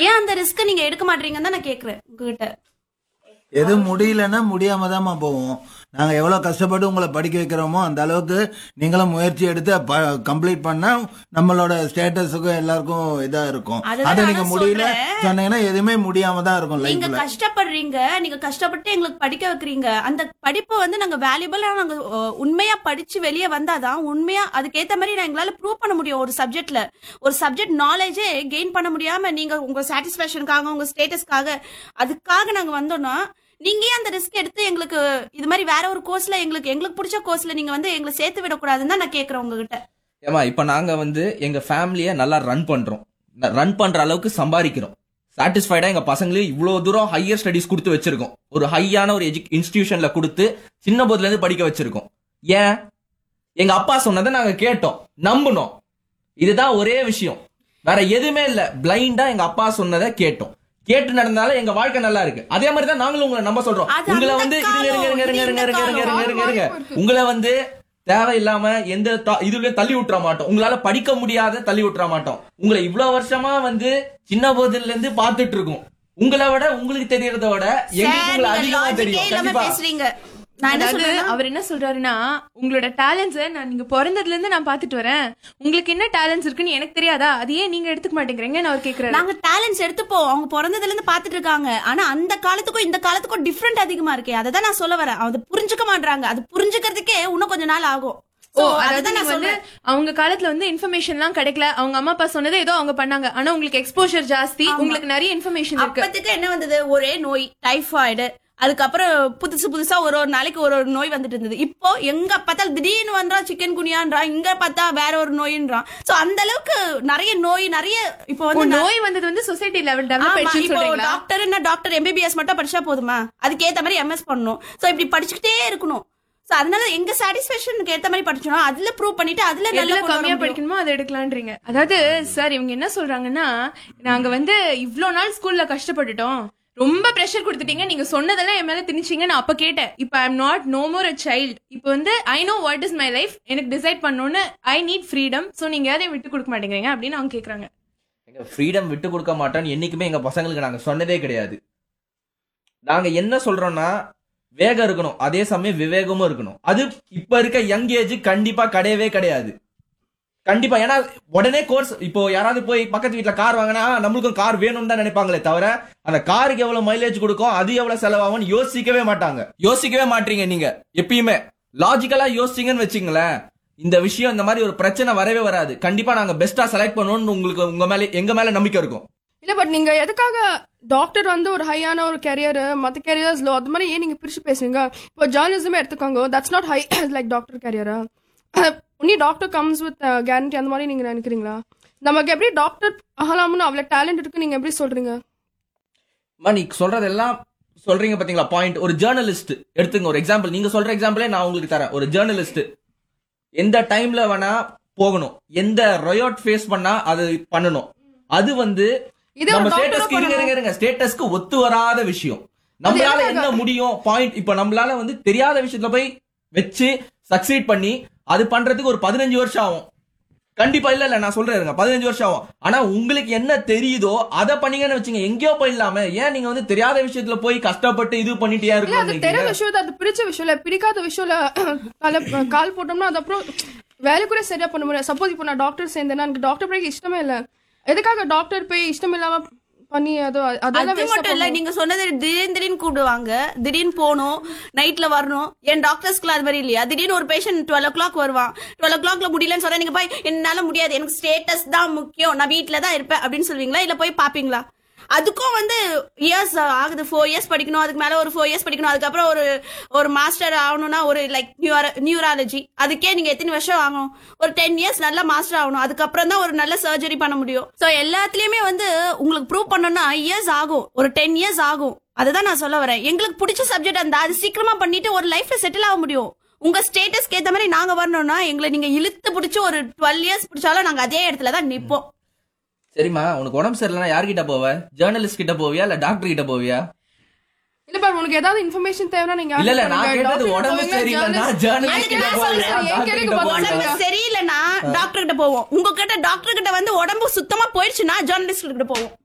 ஏன் அந்த ரிஸ்க் நீங்க எடுக்க மாட்டீங்கன்னு தான் நான் கேக்குறேன் உங்ககிட்ட எது முடியலன்னா முடியாம தாம்மா போவோம் நாங்க எவ்வளவு கஷ்டப்பட்டு உங்களை படிக்க வைக்கிறோமோ அந்த அளவுக்கு நீங்களும் முயற்சி எடுத்து கம்ப்ளீட் பண்ணா நம்மளோட ஸ்டேட்டஸுக்கும் எல்லாருக்கும் இதா இருக்கும் அதுதான் அதை நீங்க நானும் முடியல சொல்றேன். சொன்னீங்கன்னா எதுவுமே முடியாம தான் இருக்கும் நீங்க லைஃப்ல கஷ்டப்படுறீங்க நீங்க கஷ்டப்பட்டு எங்களுக்கு படிக்க வைக்கிறீங்க அந்த படிப்பை வந்து நாங்க வேல்யூபிளா நாங்க அஹ், உண்மையா படிச்சு வெளியே வந்தாதான் உண்மையா அதுக்கேத்த மாதிரி நான் எங்களால ப்ரூவ் பண்ண முடியும் ஒரு சப்ஜெக்ட்ல ஒரு சப்ஜெக்ட் நாலேஜே கெயின் பண்ண முடியாம நீங்க உங்க சாட்டிஸ்பேக்ஷனுக்காக உங்க ஸ்டேட்டஸ்க்காக அதுக்காக நாங்க வந்தோம்னா நீங்க ஏன் அந்த ரிஸ்க் எடுத்து எங்களுக்கு இது மாதிரி வேற ஒரு கோர்ஸ்ல எங்களுக்கு எங்களுக்கு பிடிச்ச கோர்ஸ்ல நீங்க வந்து எங்களை சேர்த்து விடக்கூடாதுன்னு தான் நான் கேக்குறேன் உங்ககிட்ட ஏமா இப்ப நாங்க வந்து எங்க ஃபேமிலிய நல்லா ரன் பண்றோம் ரன் பண்ற அளவுக்கு சம்பாதிக்கிறோம் சாட்டிஸ்ஃபைடா எங்க பசங்களுக்கு இவ்வளவு தூரம் ஹையர் ஸ்டடிஸ் கொடுத்து வச்சிருக்கோம் ஒரு ஹையான ஒரு எஜு இன்ஸ்டிடியூஷன்ல கொடுத்து சின்ன போதுல இருந்து படிக்க வச்சிருக்கோம் ஏன் எங்க அப்பா சொன்னதை நாங்க கேட்டோம் நம்புனோம் இதுதான் ஒரே விஷயம் வேற எதுவுமே இல்ல பிளைண்டா எங்க அப்பா சொன்னதை கேட்டோம் கேட்டு நடந்தால எங்க வாழ்க்கை நல்லா இருக்கு அதே மாதிரி தான் நாங்களும் உங்களை நம்ப சொல்றோம் அது உங்களை அந்த வந்து காலம், இருங்க இருங்க இருங்க இது இருங்க இந்த இருங்க இருங்க காலம். இருங்க இருங்க இருங்க உங்களை வந்து தேவையில்லாம எந்த த- இதுலயும் தள்ளி விட்டுற மாட்டோம் உங்களால படிக்க முடியாத தள்ளி விட்டுற மாட்டோம் உங்களை இவ்வளவு வருஷமா வந்து சின்ன போதுல இருந்து பாத்துட்டு இருக்கோம் உங்களை விட உங்களுக்கு தெரியறத விட எங்களுக்கு சார், உங்களை நீங்க அதிகமா logic-ஏ தெரியும் இல்லாம கண்டிப்பா பேசுறீங்க நான் என்ன அதாவது சொல்றேன்னா அவர் என்ன சொல்றாருன்னா உங்களோட டேலண்ட்ஸை நான் நீங்க பிறந்ததுல இருந்து நான் பாத்துட்டு வரேன் உங்களுக்கு என்ன டேலண்ட்ஸ் இருக்குன்னு எனக்கு தெரியாதா அது ஏன் நீங்க எடுத்துக்க மாட்டேங்கிறீங்கன்னு அவர் கேக்குறாரு நாங்க டேலண்ட்ஸ் எடுத்துப்போம் அவங்க பிறந்ததுல இருந்து பாத்துட்டு இருக்காங்க ஆனா அந்த காலத்துக்கும் இந்த காலத்துக்கும் டிஃப்ரெண்ட் அதிகமா இருக்கே அதை தான் நான் சொல்ல வரேன் அது புரிஞ்சுக்க மாட்றாங்க அது புரிஞ்சுக்கிறதுக்கே இன்னும் கொஞ்ச நாள் ஆகும் ஓ So, அதாவது அதுதான் நான் நீங்க வந்து சொல்றேன் அவங்க காலத்துல வந்து இன்ஃபர்மேஷன் எல்லாம் கிடைக்கல அவங்க அம்மா அப்பா சொன்னதை ஏதோ அவங்க பண்ணாங்க ஆனா உங்களுக்கு எக்ஸ்போஷர் ஜாஸ்தி உங்களுக்கு நிறைய இன்ஃபர்மேஷன் இருக்கு அப்பத்துக்கு என்ன வந்தது ஒரே நோய் டைஃபாய்டு அதுக்கப்புறம் புதுசு புதுசா ஒரு ஒரு நாளைக்கு ஒரு ஒரு நோய் வந்துட்டு இருந்தது இப்போ எங்க பார்த்தாலும் திடீர்னு வந்தான் சிக்கன் குனியான்றான் இங்க பார்த்தா வேற ஒரு நோயின்றான் சோ அந்த அளவுக்கு நிறைய நோய் நிறைய இப்போ ஓ, வந்து ந- நோய் வந்தது வந்து சொசைட்டி லெவல் டெவலப் ஆமா, ஆயிடுச்சுன்னு இப்போ சொல்றீங்களா டாக்டர் என்ன டாக்டர் எம்பிபிஎஸ் மட்டும் படிச்சா போதுமா அதுக்கு ஏத்த மாதிரி எம்எஸ் பண்ணணும் சோ இப்படி படிச்சுக்கிட்டே இருக்கணும் சோ அதனால எங்க சாட்டிஸ்பேக்ஷனுக்கு ஏத்த மாதிரி படிச்சோம் அதுல ப்ரூவ் பண்ணிட்டு அதுல எதுல நல்லா கொண்டு வர கம்மியா முடியும். படிக்கணுமோ அதை எடுக்கலான்றீங்க அதாவது சார் இவங்க என்ன சொல்றாங்கன்னா நாங்க வந்து இவ்ளோ நாள் ஸ்கூல்ல கஷ்டப்பட்டுட்டோம் ரொம்ப ப்ரெஷர் கொடுத்துட்டீங்க நீங்க சொன்னதெல்லாம் என் மேல திணிச்சீங்க நான் அப்ப கேட்டேன் இப்ப I am not no more a child இப்போ வந்து I know what is my life எனக்கு டிசைட் பண்ணணும்னு ஐ நீட் ஃப்ரீடம் சோ நீங்க யாரையும் விட்டு கொடுக்க மாட்டேங்கிறீங்க அப்படின்னு அவங்க கேக்குறாங்க எங்க ஃப்ரீடம் விட்டு கொடுக்க மாட்டோம்னு என்னைக்குமே எங்க பசங்களுக்கு நாங்க சொன்னதே கிடையாது நாங்க என்ன சொல்றோம்னா வேகம் இருக்கணும் அதே சமயம் விவேகமும் இருக்கணும் அது இப்ப இருக்க யங் ஏஜ் கண்டிப்பா கிடையவே கிடையாது கண்டிப்பா ஏன்னா உடனே கோர்ஸ் இப்போ யாராவது போய் பக்கத்து வீட்ல கார் வாங்கினா நம்மளுக்கும் கார் வேணும்னு தான் நினைப்பாங்களே தவிர அந்த காருக்கு எவ்வளவு மைலேஜ் கொடுக்கும் அது எவ்வளவு செலவாகும்னு யோசிக்கவே மாட்டாங்க யோசிக்கவே மாட்டீங்க நீங்க எப்பயுமே லாஜிக்கலா யோசிச்சீங்கன்னு வச்சுங்களேன் இந்த விஷயம் இந்த மாதிரி ஒரு பிரச்சனை வரவே வராது கண்டிப்பா நாங்க பெஸ்டா செலக்ட் பண்ணுவோம்னு உங்களுக்கு உங்க மேல எங்க மேல நம்பிக்கை இருக்கும் இல்ல பட் நீங்க எதுக்காக டாக்டர் வந்து ஒரு ஹையான ஒரு கெரியர் மத்த கெரியர்ஸ் லோ அது மாதிரி ஏன் நீங்க பிரிச்சு பேசுறீங்க இப்போ ஜேர்னலிசமே எடுத்துக்கோங்க that's not high like doctor கெரியரா உன்னி டாக்டர் கம்ஸ் வித் கேரண்டி அந்த மாதிரி நீங்க நினைக்கிறீங்களா நமக்கு எப்படி டாக்டர் ஆகலாம்னு அவ்வளவு டேலண்ட் இருக்கு நீங்க எப்படி சொல்றீங்க அம்மா, நீ சொல்றதெல்லாம் சொல்றீங்க பாத்தீங்களா பாயிண்ட் ஒரு ஜேர்னலிஸ்ட் எடுத்துங்க ஒரு எக்ஸாம்பிள் நீங்க சொல்ற எக்ஸாம்பிளே நான் உங்களுக்கு தரேன் ஒரு ஜேர்னலிஸ்ட் எந்த டைம்ல வேணா போகணும் எந்த ரொயோட் ஃபேஸ் பண்ணா அது பண்ணணும் அது வந்து இதே ஒரு நம்ம doctor ஸ்டேட்டஸ்க்கு இருங்க இருங்க இருங்க ஸ்டேட்டஸ்க்கு ஒத்து வராத விஷயம் நம்மளால என்ன முடியும் பாயிண்ட் இப்ப நம்மளால வந்து தெரியாத விஷயத்துல போய் வச்சு சக்சீட் பண்ணி அது பண்றதுக்கு ஒரு பதினஞ்சு வருஷம் ஆகும் கண்டிப்பா இல்ல இல்ல நான் சொல்றேன் இருங்க பதினஞ்சு வருஷம் ஆகும் ஆனா உங்களுக்கு என்ன தெரியுதோ அதை பண்ணீங்கன்னு வச்சுங்க எங்கேயோ போயிடலாமே ஏன் நீங்க வந்து தெரியாத விஷயத்துல போய் கஷ்டப்பட்டு இது பண்ணிட்டே இல்ல அது இருக்கணும் தெரியாத விஷயம் அது பிடிச்ச விஷயம் இல்ல பிடிக்காத விஷயம்ல கால கால் போட்டோம்னா அது அப்புறம் வேலை கூட சரியா பண்ண முடியாது சப்போஸ் இப்போ நான் டாக்டர் சேர்ந்தேன்னா எனக்கு டாக்டர் படிக்க இஷ்டமே இல்ல எதுக்காக டாக்டர் போய் இஷ்டம் இல்லாம பண்ணி அது அதெல்லாம் அது waste மட்டும் இல்ல பண்ணணும். நீங்க சொன்னது திடீர்னு திடீர்னு கூப்பிடுவாங்க திடீர்னு போகணும் நைட்ல வரணும் என் டாக்டர்ஸ்க்குலாம் அது மாதிரி இல்லையா திடீர்னு ஒரு பேஷண்ட் டுவெல் ஓ கிளாக் வருவான் டுவெல் ஓ கிளாக்ல முடியலன்னு சொன்னா நீங்க போய் என்னால முடியாது எனக்கு ஸ்டேட்டஸ் தான் முக்கியம் நான் வீட்ல தான் இருப்பேன் அப்படின்னு சொல்லுவீங்களா இல்ல போய் பாப்பீங்களா அதுக்கும் வந்து இயர்ஸ் ஆகுது ஃபோர் இயர்ஸ் படிக்கணும் அதுக்கு மேல ஒரு ஃபோர் இயர்ஸ் படிக்கணும் அதுக்கப்புறம் ஒரு ஒரு மாஸ்டர் ஆகணும்னா ஒரு லைக் நியூராலஜி அதுக்கே நீங்க எத்தனை வருஷம் ஆகணும் ஒரு டென் இயர்ஸ் நல்லா மாஸ்டர் ஆகணும் அதுக்கப்புறம் தான் ஒரு நல்ல சர்ஜரி பண்ண முடியும் சோ எல்லாத்துலயுமே வந்து உங்களுக்கு ப்ரூவ் பண்ணணும்னா இயர்ஸ் ஆகும் ஒரு டென் இயர்ஸ் ஆகும் அதுதான் நான் சொல்ல வரேன் எங்களுக்கு பிடிச்ச சப்ஜெக்ட் அந்த அது சீக்கிரமா பண்ணிட்டு ஒரு லைஃப்ல செட்டில் ஆக முடியும் உங்க ஸ்டேட்டஸ்க்கு ஏத்த மாதிரி நாங்க வரணும்னா எங்களை நீங்க இழுத்து பிடிச்சி ஒரு டுவெல் இயர்ஸ் பிடிச்சாலும் நாங்க அதே இடத்துல தான் நிப்போம் சரிம்மா உனக்கு உடம்பு சரியில்லைன்னா யார்கிட்ட போவ ஜேர்னலிஸ்ட் கிட்ட போவியா இல்ல டாக்டர் கிட்ட போவியா இல்ல பட் உனக்கு ஏதாவது இன்ஃபர்மேஷன் தேவைன்னா நீங்க இல்ல இல்ல நான் யார்கிட்ட கேட்டது போவீங்க? உடம்பு doctor சரியில்லைன்னா journalist- ஜேர்னலிஸ்ட் அதுக்கு கிட்ட நான் போவியா சொல்றேன், என் டாக்டர் கேள்விக்கு கிட்ட பதில் போவியா உடம்பு சரியில்லைன்னா டாக்டர் கிட்ட போவோம் உங்ககிட்ட டாக்டர் கிட்ட வந்து உடம்பு சுத்தமா போயிடுச்சுன்னா ஜேர்னலிஸ்ட் கிட்ட போவோம்